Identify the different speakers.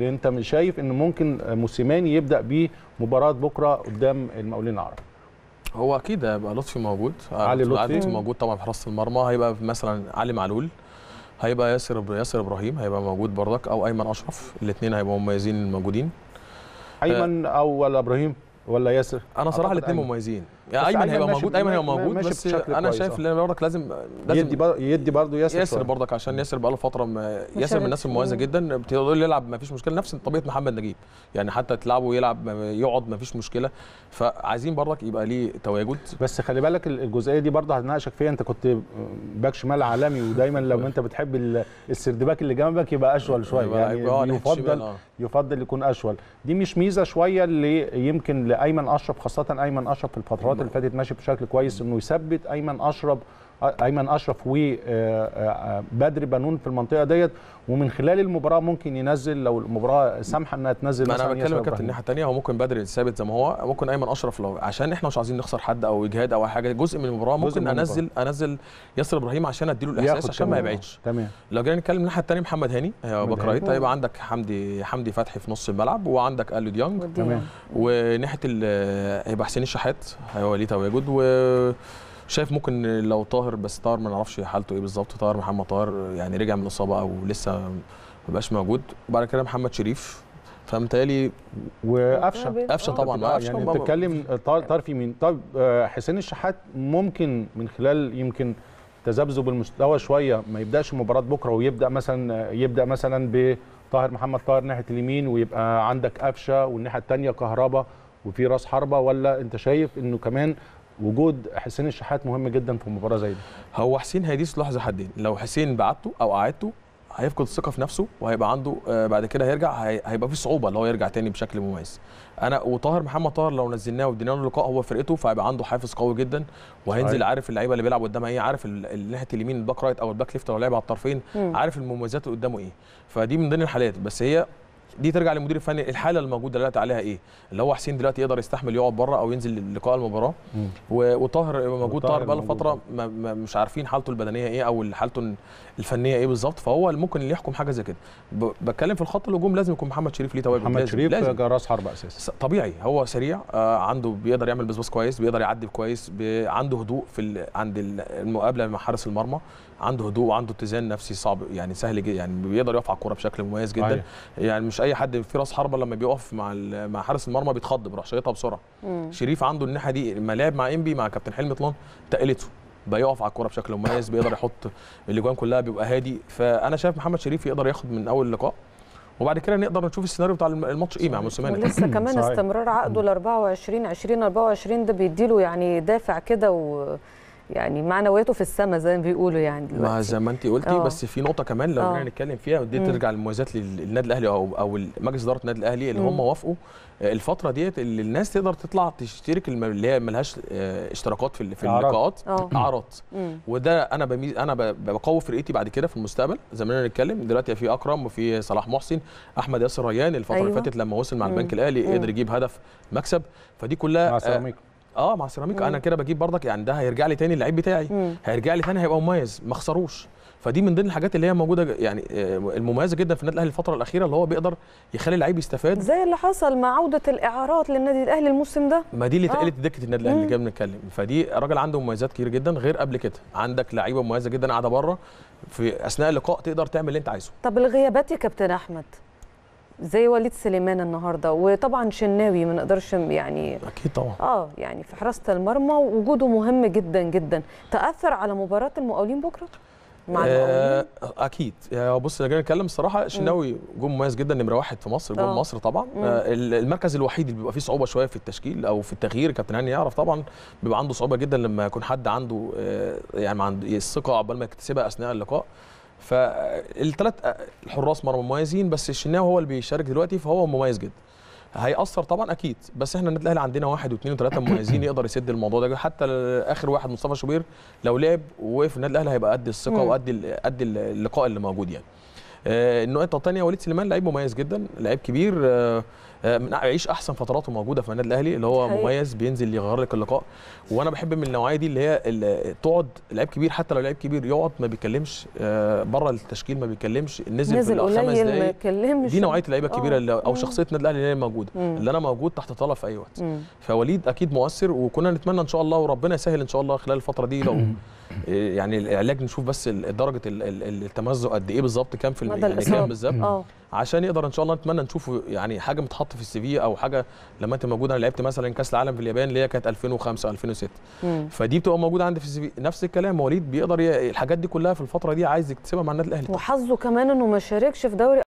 Speaker 1: اللي انت مش شايف ان ممكن موسيماني يبدا بيه مباراه بكره قدام المقاولين العرب
Speaker 2: هو اكيد هيبقى لطفي موجود
Speaker 1: علي لطفي.
Speaker 2: لطفي موجود طبعا في حراسه المرمى هيبقى مثلا علي معلول هيبقى ياسر ياسر ابراهيم هيبقى موجود برضك او ايمن اشرف الاثنين هيبقوا مميزين الموجودين
Speaker 1: ايمن او ولا ابراهيم ولا ياسر
Speaker 2: انا صراحه
Speaker 1: أعتقد
Speaker 2: الاثنين
Speaker 1: أيمن.
Speaker 2: مميزين
Speaker 1: بس
Speaker 2: يعني ايمن
Speaker 1: أيمن
Speaker 2: هيبقى
Speaker 1: ماشي-
Speaker 2: موجود ايمن هيبقى
Speaker 1: ماشي
Speaker 2: موجود بس
Speaker 1: بشكل
Speaker 2: انا
Speaker 1: كويس،
Speaker 2: شايف
Speaker 1: آه.
Speaker 2: ان برضك لازم لازم
Speaker 1: يدي بر... يدي برضه ياسر
Speaker 2: ياسر
Speaker 1: شوية.
Speaker 2: برضك عشان ياسر بقى له فتره ما ياسر من
Speaker 3: شاركش.
Speaker 2: الناس المميزه
Speaker 3: مم.
Speaker 2: جدا تقول له يلعب ما فيش مشكله نفس طبيعه محمد نجيب يعني حتى تلعبه يلعب ما- يقعد ما فيش مشكله فعايزين برضك يبقى ليه تواجد
Speaker 1: بس خلي بالك ال- الجزئيه دي برضه هناقشك فيها انت كنت باك شمال عالمي ودايما لو انت بتحب ال- السردباك اللي جنبك يبقى اشول شويه
Speaker 2: يبقى-
Speaker 1: يعني
Speaker 2: يبقى آه، ناحية الشمال،
Speaker 1: يفضل
Speaker 2: آه.
Speaker 1: يفضل يكون اشول دي مش ميزه شويه اللي يمكن لايمن اشرف خاصه ايمن اشرف في الفترات اللي فاتت ماشي بشكل كويس انه يثبت ايمن اشرف ايمن اشرف وبدر بنون في المنطقه ديت ومن خلال المباراه ممكن ينزل لو المباراه سامحه انها تنزل
Speaker 2: ما انا
Speaker 1: مثلا
Speaker 2: بتكلم
Speaker 1: ياسر
Speaker 2: يا كابتن
Speaker 1: إبراهيم.
Speaker 2: الناحيه الثانيه هو ممكن بدري ثابت زي ما هو ممكن ايمن اشرف لو عشان احنا مش عايزين نخسر حد او اجهاد او أي حاجه جزء من المباراه
Speaker 1: جزء
Speaker 2: ممكن
Speaker 1: من المباراة.
Speaker 2: انزل انزل ياسر ابراهيم عشان اديله الاحساس
Speaker 1: ياخد
Speaker 2: عشان ما
Speaker 1: كمان.
Speaker 2: يبعدش
Speaker 1: تمام
Speaker 2: لو جينا نتكلم من الناحيه الثانيه محمد هاني هي
Speaker 1: محمد
Speaker 2: باك
Speaker 1: هاني.
Speaker 2: رايت هيبقى عندك حمدي حمدي فتحي في نص الملعب وعندك اليو ديانج
Speaker 3: ودي
Speaker 1: تمام.
Speaker 2: وناحيه ال- هيبقى حسين الشحات هو ليه تواجد وشايف ممكن لو طاهر بس طاهر ما نعرفش حالته ايه بالظبط طاهر محمد طاهر يعني رجع من الاصابه او لسه ما بقاش موجود وبعد كده محمد شريف فمتهيألي
Speaker 1: وقفشه
Speaker 2: قفشه طبعا
Speaker 1: آه،
Speaker 2: قفشه
Speaker 1: يعني
Speaker 2: طبعاً.
Speaker 1: بتتكلم طار طار في مين طب آه، حسين الشحات ممكن من خلال يمكن تذبذب المستوى شويه ما يبداش مباراه بكره ويبدا مثلا يبدا مثلا بطاهر محمد طاهر ناحيه اليمين ويبقى عندك قفشه والناحيه الثانيه كهربا وفي راس حربه ولا انت شايف انه كمان وجود حسين الشحات مهم جدا في مباراه زي دي
Speaker 2: هو حسين هيدي سلاح ذو حدين لو حسين بعته او قعدته هيفقد الثقه في نفسه وهيبقى عنده آه، بعد كده هيرجع هي- هيبقى في صعوبه اللي هو يرجع تاني بشكل مميز انا وطاهر محمد طاهر لو نزلناه وادينا له لقاء هو فرقته فهيبقى عنده حافز قوي جدا وهينزل
Speaker 1: صحيح.
Speaker 2: عارف اللعيبه اللي بيلعب قدامها ايه عارف ال- ال- ناحيه اليمين الباك رايت او الباك ليفت لو لعب على الطرفين
Speaker 3: مم.
Speaker 2: عارف المميزات اللي قدامه ايه فدي من ضمن الحالات بس هي دي ترجع للمدير الفني الحاله الموجوده دلوقتي عليها ايه اللي هو حسين دلوقتي يقدر يستحمل يقعد بره او ينزل لقاء المباراه و- وطاهر موجود
Speaker 1: وطاهر
Speaker 2: طاهر بقى له
Speaker 1: موجود
Speaker 2: فتره ما ما مش عارفين حالته البدنيه ايه او حالته الفنيه ايه بالظبط فهو اللي ممكن اللي يحكم حاجه زي كده ب- بتكلم في الخط الهجوم لازم يكون محمد شريف ليه تواجد
Speaker 1: محمد
Speaker 2: لازم
Speaker 1: شريف
Speaker 2: لازم.
Speaker 1: جا راس حربه اساسا
Speaker 2: س- طبيعي هو سريع آه عنده بيقدر يعمل بسباس كويس بيقدر يعدي كويس بي عنده هدوء في ال- عند ال- المقابله مع حارس المرمى عنده هدوء وعنده اتزان نفسي صعب يعني سهل جدا يعني بيقدر يقف على الكوره بشكل مميز جدا
Speaker 1: صحيح.
Speaker 2: يعني مش اي حد في راس حربه لما بيقف مع ال- مع حارس المرمى بيتخض بيروح شايطها بسرعه
Speaker 3: مم.
Speaker 2: شريف عنده الناحيه دي لما لعب مع انبي مع كابتن حلمي طلان تقلته بقى يقف على الكوره بشكل مميز بيقدر يحط الاجوان كلها بيبقى هادي فانا شايف محمد شريف يقدر ياخد من اول لقاء وبعد كده نقدر نشوف السيناريو بتاع الم- الماتش ايه مع موسيماني
Speaker 3: ولسه كمان
Speaker 1: صحيح.
Speaker 3: استمرار عقده ل 24 20 24 ده بيديله يعني دافع كده و يعني معنوياته في السماء زي ما بيقولوا يعني
Speaker 2: ما
Speaker 3: دلوقتي
Speaker 2: زي ما انت قلتي
Speaker 3: آه.
Speaker 2: بس في نقطه كمان لو
Speaker 3: آه.
Speaker 2: جينا نتكلم فيها ودي
Speaker 3: مم.
Speaker 2: ترجع للمميزات لل- للنادي الاهلي او او مجلس اداره النادي الاهلي اللي هم
Speaker 3: مم.
Speaker 2: وافقوا آه، الفتره ديت اللي الناس تقدر تطلع تشترك الم- اللي هي ملهاش آه، اشتراكات في ال- في
Speaker 1: أعراض.
Speaker 2: اللقاءات
Speaker 3: اه
Speaker 2: اعراض
Speaker 3: مم.
Speaker 2: وده انا بميز انا ب- بقوي فرقتي بعد كده في المستقبل زي ما نتكلم دلوقتي في اكرم وفي صلاح محسن احمد ياسر ريان الفتره
Speaker 3: أيوة.
Speaker 2: اللي فاتت لما وصل مع
Speaker 3: مم.
Speaker 2: البنك الاهلي
Speaker 3: مم.
Speaker 2: قدر يجيب هدف مكسب فدي كلها
Speaker 1: مع
Speaker 2: آه،
Speaker 1: سيراميكا
Speaker 2: اه مع سيراميكا
Speaker 3: مم.
Speaker 2: انا كده بجيب برضك يعني ده هيرجع لي تاني اللعيب بتاعي
Speaker 3: مم.
Speaker 2: هيرجع لي تاني هيبقى مميز ما خسروش فدي من ضمن الحاجات اللي هي موجوده ج- يعني آه، المميزه جدا في النادي الاهلي الفتره الاخيره اللي هو بيقدر يخلي اللعيب يستفاد
Speaker 3: زي اللي حصل مع عودة الإعارات للنادي الأهلي الموسم ده
Speaker 2: ما دي اللي
Speaker 3: آه.
Speaker 2: اتقالت دكه النادي الاهلي
Speaker 3: مم.
Speaker 2: اللي كنا بنتكلم فدي راجل عنده مميزات كتير جدا غير قبل كده عندك لعيبه مميزه جدا قاعده بره في اثناء اللقاء تقدر تعمل اللي انت عايزه
Speaker 3: طب الغيابات يا كابتن أحمد زي وليد سليمان النهارده وطبعا شناوي ما نقدرش يعني
Speaker 2: اكيد طبعا
Speaker 3: اه يعني في حراسه المرمى وجوده مهم جدا جدا تاثر على مباراه المقاولين بكره مع المقاولين
Speaker 2: آه اكيد يعني بص لو جينا نتكلم الصراحه الشناوي جون مميز جدا نمره واحد في مصر جون
Speaker 3: آه.
Speaker 2: مصر طبعا
Speaker 3: مم.
Speaker 2: آه ال- المركز الوحيد اللي بيبقى فيه صعوبه شويه في التشكيل او في التغيير كابتن هاني يعرف طبعا بيبقى عنده صعوبه جدا لما يكون حد عنده آه يعني عنده الثقه عقبال ما يكتسبها اثناء اللقاء فالثلاث الحراس مرمى مميزين بس الشناوي هو اللي بيشارك دلوقتي فهو مميز جدا هيأثر طبعا اكيد بس احنا النادي الاهلي عندنا واحد واثنين وثلاثه مميزين يقدر يسد الموضوع ده حتى اخر واحد مصطفى شوبير لو لعب ووقف النادي الاهلي هيبقى قد الثقه
Speaker 3: مم.
Speaker 2: وقد ال- قد اللقاء اللي موجود يعني آه، النقطه الثانيه وليد سليمان لعيب مميز جدا لعيب كبير آه، آه، من يعيش احسن فتراته موجوده في النادي الاهلي اللي هو
Speaker 3: حقيقي.
Speaker 2: مميز بينزل يغير لك اللقاء وانا بحب من النوعيه دي اللي هي اللي تقعد لعيب كبير حتى لو لعيب كبير يقعد ما بيتكلمش آه، بره التشكيل ما بيتكلمش نزل,
Speaker 3: نزل
Speaker 2: في الخمس
Speaker 3: قليل ما
Speaker 2: دقايق
Speaker 3: يتكلمش
Speaker 2: دي نوعيه اللعيبه الكبيره
Speaker 3: آه.
Speaker 2: اللي او
Speaker 3: مم.
Speaker 2: شخصيه النادي الاهلي اللي هي موجوده
Speaker 3: مم.
Speaker 2: اللي انا موجود تحت طلب في اي وقت
Speaker 3: مم.
Speaker 2: فوليد اكيد مؤثر وكنا نتمنى ان شاء الله وربنا يسهل ان شاء الله خلال الفتره دي لو إيه يعني العلاج نشوف بس ال- درجه ال- ال- التمزق قد ايه بالظبط كام في الم-
Speaker 3: مدى
Speaker 2: يعني
Speaker 3: الإصابة.
Speaker 2: كام بالظبط
Speaker 3: اه
Speaker 2: عشان يقدر ان شاء الله نتمنى نشوفه يعني حاجه متحط في السي في او حاجه لما انت موجود انا لعبت مثلا كاس العالم في اليابان اللي هي كانت 2005 2006
Speaker 3: مم.
Speaker 2: فدي بتبقى موجوده عندي في السي في نفس الكلام وليد بيقدر ي... الحاجات دي كلها في الفتره دي عايز يكتسبها مع النادي الاهلي
Speaker 3: وحظه كمان انه ما شاركش في دوري